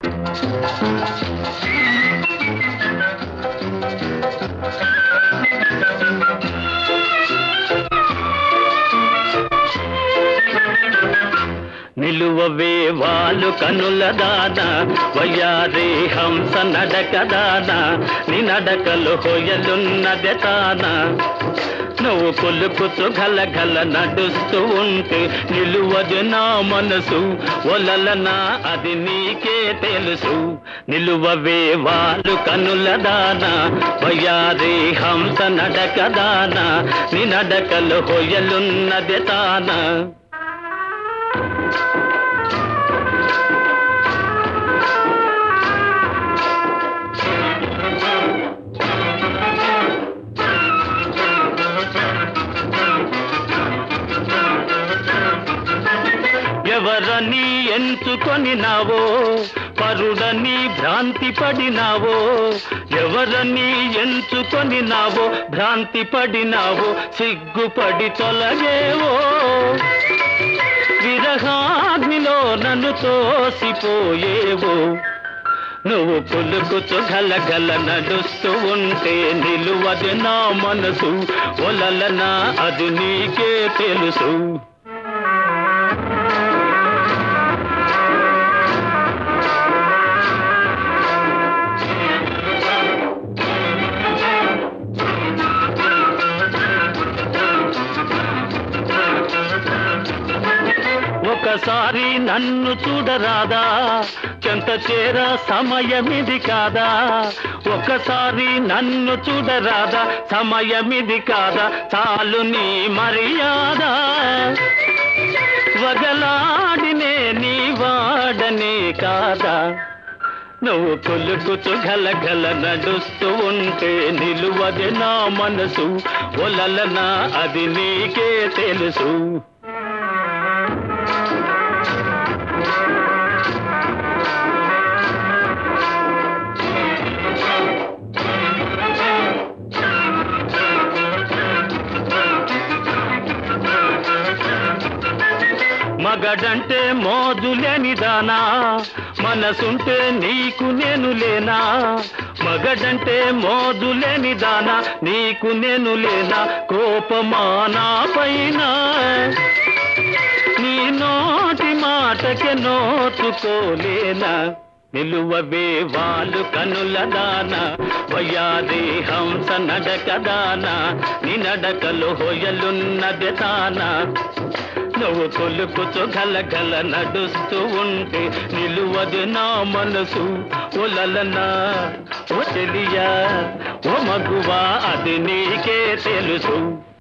నిలువవే వాళ్ళు కనుల దాన వయ్యారి హంస నడక దాన నీ నడకలు హొయలున్నదే తాన నువ్వు కొలుకుతూ గల గల నడుస్తూ ఉంటే నిలువదు నా మనసు ఒలలనా అది నీకే తెలుసు నిలువవే వాళ్ళు కనుల దాన వయ్యారి హంస నడక దాన నీ నడకలు హొయలున్నదే తాన ఎవరని ఎంచుకొని నావో పరుడని భ్రాంతి పడినావో ఎవరని ఎంచుకొని నావో భ్రాంతి పడినావో సిగ్గుపడి తొలగేవో విరహాగ్నిలో నన్ను తోసిపోయేవో నువ్వు పులుకుతూ గలగల నడుస్తూ ఉంటే నిలువది నా మనసు ఒలలనా అది నీకే తెలుసు ఒకసారి నన్ను చూడరాదా చెంత చేర సమయమిది కాదా ఒకసారి నన్ను చూడరాదా సమయమిది కాదా చాలు నీ మర్యాద వగలాడినే నీ వాడనే కాదా నువ్వు కొలుకుతూ గలగల నడుస్తూ ఉంటే నిలువది నా మనసు ఒలలనా అది నీకే తెలుసు మగడంటే మోజులేని దానా మనసుంటే నీకు నేను లేనా మగడంటే మోజులేని దానా నీకు నేను లేనా కోపమానా పైన నీ నోటి మాటకే నోచుకోలేనా నిలువవే వాళ్ళు కనుల దాన వయ్యాది హంస నడక దాన నీ నడకలు హొయలున్నది తానా నువ్వు కొలుకుతూ గలగల నడుస్తూ ఉంటే నిలువదు నా మనసు ఒలలనా ఓ చెలియా ఓ మగువా అది నీకే తెలుసు